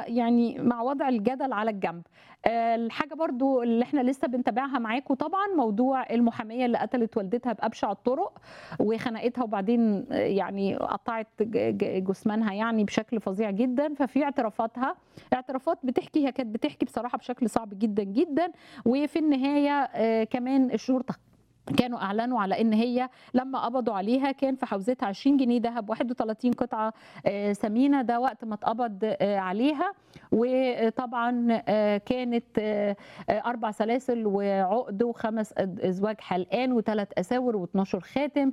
يعني مع وضع الجدل على الجنب آه، الحاجه برضو اللي احنا لسه بنتابعها معاكم طبعا موضوع المحاميه اللي قتلت والدتها بابشع الطرق وخنقتها وبعدين آه، يعني قطعت ج- ج- جثمانها يعني بشكل فظيع جدا ففي اعترافاتها اعترافات بتحكي هي كانت بتحكي بصراحه بشكل صعب جدا جدا وفي النهايه آه، كمان الشرطه كانوا اعلنوا على ان هي لما قبضوا عليها كان في حوزتها 20 جنيه ذهب 31 قطعه آه، ثمينه ده وقت ما اتقبض آه، عليها وطبعا آه، كانت آه، آه، اربع سلاسل وعقد وخمس أد- ازواج حلقان وثلاث اساور و12 خاتم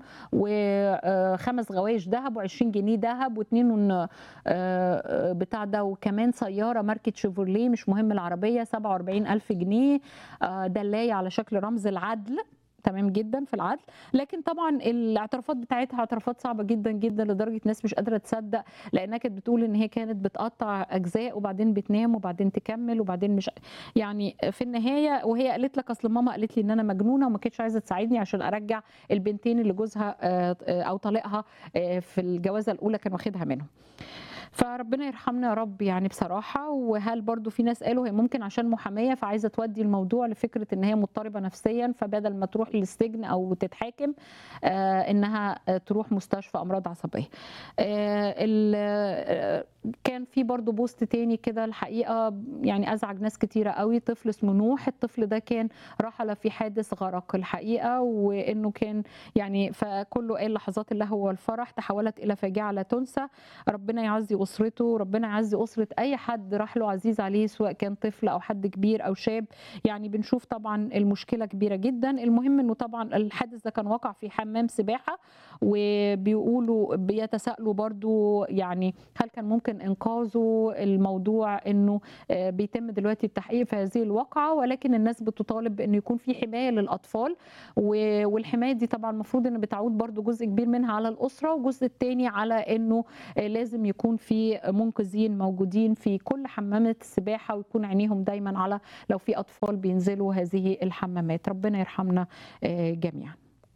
وخمس غوايش ذهب و20 جنيه ذهب واثنين بتاع ده وكمان سياره ماركه شيفروليه مش مهم العربيه 47 الف جنيه آه، دلايه على شكل رمز العدل تمام جدا في العدل لكن طبعا الاعترافات بتاعتها اعترافات صعبه جدا جدا لدرجه ناس مش قادره تصدق لانها كانت بتقول ان هي كانت بتقطع اجزاء وبعدين بتنام وبعدين تكمل وبعدين مش يعني في النهايه وهي قالت لك اصل ماما قالت لي ان انا مجنونه وما كانتش عايزه تساعدني عشان ارجع البنتين اللي جوزها آه، آه، او طليقها آه، في الجوازه الاولى كان واخدها منهم فربنا يرحمنا يا رب يعني بصراحة وهل برضو في ناس قالوا هي ممكن عشان محامية فعايزة تودي الموضوع لفكرة ان هي مضطربة نفسيا فبدل ما تروح للسجن او تتحاكم آه انها آه، تروح مستشفى امراض عصبية آه ال- آه، كان في برضو بوست تاني كده الحقيقة يعني ازعج ناس كتيرة قوي طفل اسمه نوح الطفل ده كان رحل في حادث غرق الحقيقة وانه كان يعني فكله قال لحظات اللهو والفرح تحولت الى فاجعة لا تنسى ربنا يعزي اسرته ربنا يعزي اسره اي حد راح له عزيز عليه سواء كان طفل او حد كبير او شاب يعني بنشوف طبعا المشكله كبيره جدا المهم انه طبعا الحادث ده كان وقع في حمام سباحه وبيقولوا بيتساءلوا برضو يعني هل كان ممكن انقاذه الموضوع انه آه، بيتم دلوقتي التحقيق في هذه الواقعه ولكن الناس بتطالب بانه يكون في حمايه للاطفال و- والحمايه دي طبعا المفروض ان بتعود برضو جزء كبير منها على الاسره وجزء التاني على انه آه، لازم يكون في منقذين موجودين في كل حمامات السباحه ويكون عينيهم دايما على لو في اطفال بينزلوا هذه الحمامات ربنا يرحمنا آه، جميعا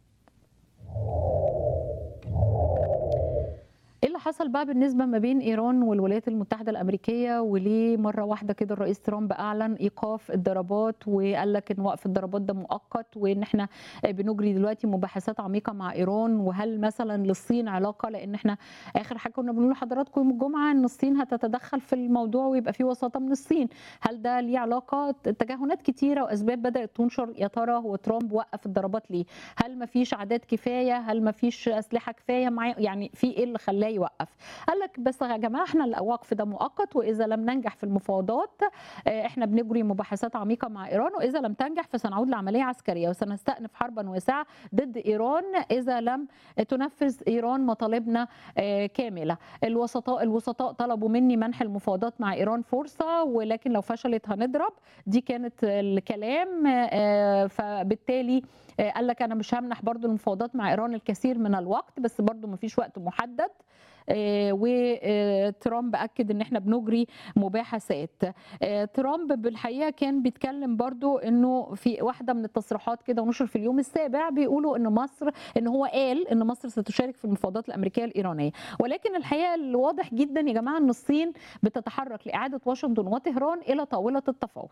ايه اللي حصل بقى بالنسبه ما بين ايران والولايات المتحده الامريكيه وليه مره واحده كده الرئيس ترامب اعلن ايقاف الضربات وقال لك ان وقف الضربات ده مؤقت وان احنا بنجري دلوقتي مباحثات عميقه مع ايران وهل مثلا للصين علاقه لان احنا اخر حاجه كنا بنقول لحضراتكم يوم الجمعه ان الصين هتتدخل في الموضوع ويبقى في وساطه من الصين هل ده ليه علاقه تجاهلات كتيره واسباب بدات تنشر يا ترى هو ترامب وقف الضربات ليه هل ما فيش اعداد كفايه هل ما فيش اسلحه كفايه معاه يعني في ايه اللي خلاه يوقف قال لك بس يا جماعه احنا الوقف ده مؤقت واذا لم ننجح في المفاوضات آه، احنا بنجري مباحثات عميقه مع ايران واذا لم تنجح فسنعود لعمليه عسكريه وسنستأنف حربا واسعه ضد ايران اذا لم تنفذ ايران مطالبنا آه، كامله الوسطاء الوسطاء طلبوا مني منح المفاوضات مع ايران فرصه ولكن لو فشلت هنضرب دي كانت الكلام آه، فبالتالي آه، قال لك انا مش همنح برضو المفاوضات مع ايران الكثير من الوقت بس برضو مفيش وقت محدد آه، وترامب اكد ان احنا بنجري مباحثات آه، ترامب بالحقيقه كان بيتكلم برضو انه في واحده من التصريحات كده ونشر في اليوم السابع بيقولوا ان مصر ان هو قال ان مصر ستشارك في المفاوضات الامريكيه الايرانيه ولكن الحقيقه الواضح جدا يا جماعه ان الصين بتتحرك لاعاده واشنطن وطهران الى طاوله التفاوض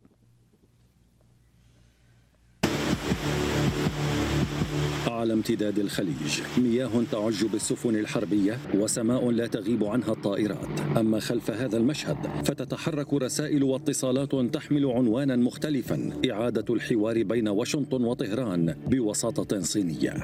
على امتداد الخليج مياه تعج بالسفن الحربية وسماء لا تغيب عنها الطائرات أما خلف هذا المشهد فتتحرك رسائل واتصالات تحمل عنوانا مختلفا إعادة الحوار بين واشنطن وطهران بوساطة صينية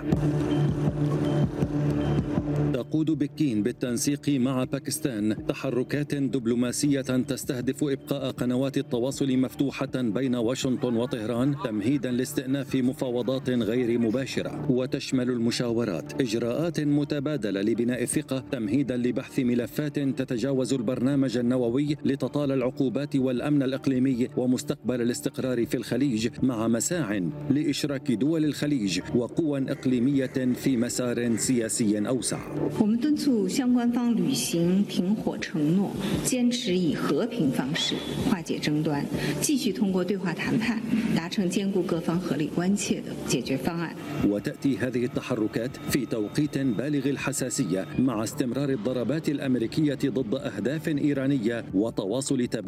تقود بكين بالتنسيق مع باكستان تحركات دبلوماسية تستهدف إبقاء قنوات التواصل مفتوحة بين واشنطن وطهران تمهيدا لاستئناف مفاوضات غير مباشرة وتشمل المشاورات إجراءات متبادلة لبناء الثقة تمهيدا لبحث ملفات تتجاوز البرنامج النووي لتطال العقوبات والأمن الإقليمي ومستقبل الاستقرار في الخليج مع مساع لإشراك دول الخليج وقوى إقليمية في مسار سياسي أوسع 我们敦促相关方履行停火承诺，坚持以和平方式化解争端，继续通过对话谈判达成兼顾各方合理关切的解决方案。 وتأتي هذه التحركات في توقيت بالغ الحساسية مع استمرار الضربات الأمريكية ضد أهداف إيرانية وتواصل تبادل